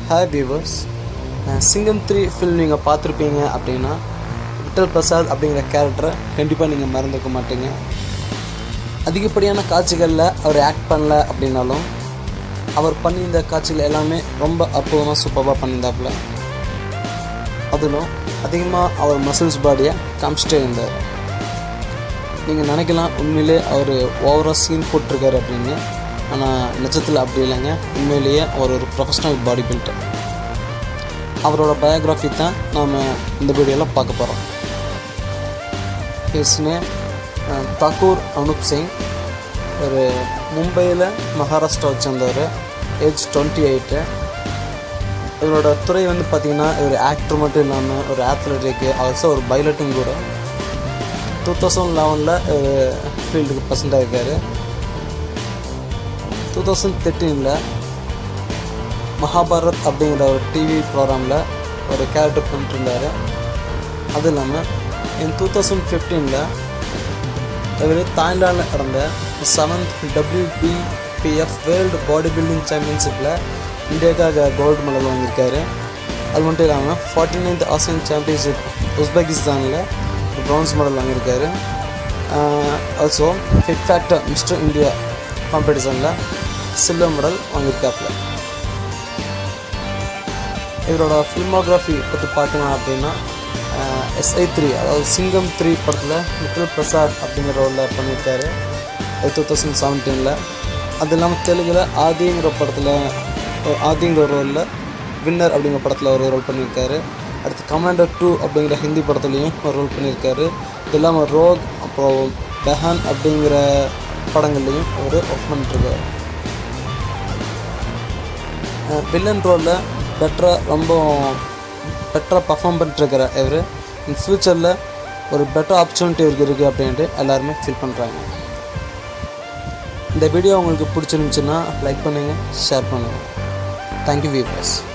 hi viewers Singam three film நீங்கள் பார்த்துருப்பீங்க அப்படின்னா விட்டல் பிரசாத் அப்படிங்கிற கேரக்டரை கண்டிப்பாக நீங்கள் மறந்துக்க மாட்டீங்க அதிகப்படியான காட்சிகளில் அவர் ஆக்ட் பண்ணல அப்படின்னாலும் அவர் பண்ணியிருந்த காட்சிகள் எல்லாமே ரொம்ப அற்புதமாக சூப்பராக பண்ணியிருந்தாப்புல அதிலும் அதிகமாக அவர் மசில்ஸ் பாடியை காமிச்சிட்டே இருந்தார் நீங்கள் நினைக்கலாம் உண்மையிலே அவர் ஓவராக சீன் போட்டிருக்காரு அப்படின்னு ஆனால் நிஜத்தில் அப்படி இல்லைங்க உண்மையிலேயே அவர் ஒரு ப்ரொஃபஷ்னல் பாடி பில்டர் அவரோட பயோகிராஃபி தான் நாம் இந்த வீடியோவில் பார்க்க போகிறோம் ஹிஸ் நேம் தாக்கூர் அனுப் சிங் ஒரு மும்பையில் மகாராஷ்டிராவை சேர்ந்தவர் ஏஜ் டுவெண்ட்டி எயிட்டு இவரோட துறை வந்து பார்த்திங்கன்னா இவர் ஆக்டர் மட்டும் இல்லாமல் ஒரு ஆத்லெட்டிக்கு ஆல்சோ ஒரு பைலட்டும் கூட டூ தௌசண்ட் லெவனில் ஃபீல்டுக்கு பர்சன்ட் ஆகிருக்காரு டூ தௌசண்ட் தேர்ட்டீனில் மகாபாரத் அப்படிங்கிற ஒரு டிவி ப்ரோக்ராமில் ஒரு கேரக்டர் பண்ணிட்டு இருந்தார் அது இல்லாமல் என் டூ தௌசண்ட் ஃபிஃப்டீனில் இவர் தாய்லாண்டில் நடந்த seventh WBPF world body building சாம்பியன்ஷிப்பில் இந்தியாவுக்காக கோல்டு மெடல் வாங்கியிருக்காரு அது மட்டும் இல்லாமல் ஃபார்ட்டி நைன்த் ஆசியன் சாம்பியன்ஷிப் உஸ்பெகிஸ்தானில் ப்ரான்ஸ் மெடல் வாங்கியிருக்காரு also fit factor Mister India காம்படிஷனில் சில்வர் மெடல் வாங்கியிருக்காப்புல இவரோட ஃபில்மோகிராஃபி பற்றி பார்த்தீங்க அப்படின்னா எஸ்ஐ த்ரீ அதாவது சிங்கம் த்ரீ படத்தில் மிட்டல் பிரசாத் அப்படிங்கிற ரோலில் பண்ணியிருக்காரு டூ தௌசண்ட் செவன்டீனில் அது இல்லாமல் தெலுங்கில் ஆதிங்கிற படத்தில் ஆதிங்கிற ரோலில் வின்னர் அப்படிங்கிற படத்தில் ஒரு ரோல் பண்ணியிருக்காரு அடுத்து கமாண்டர் டூ அப்படிங்கிற ஹிந்தி படத்துலையும் ஒரு ரோல் பண்ணியிருக்காரு இது இல்லாமல் ரோக் அப்புறம் பெஹான் அப்படிங்கிற படங்கள்லையும் அவர் ஒர்க் பண்ணிட்டுருக்காரு வில்லன் ரோலில் பெட்டராக ரொம்ப பெட்டராக பர்ஃபார்ம் பண்ணிட்டுருக்கிற இவர் இன் ஃப்யூச்சரில் ஒரு பெட்டர் ஆப்பர்ச்சுனிட்டி இவருக்கு இருக்குது அப்படின்ட்டு எல்லாருமே ஃபீல் பண்ணுறாங்க இந்த வீடியோ உங்களுக்கு பிடிச்சிருந்துச்சுன்னா லைக் பண்ணுங்கள் ஷேர் பண்ணுங்கள் தேங்க்யூ வியூவர்ஸ்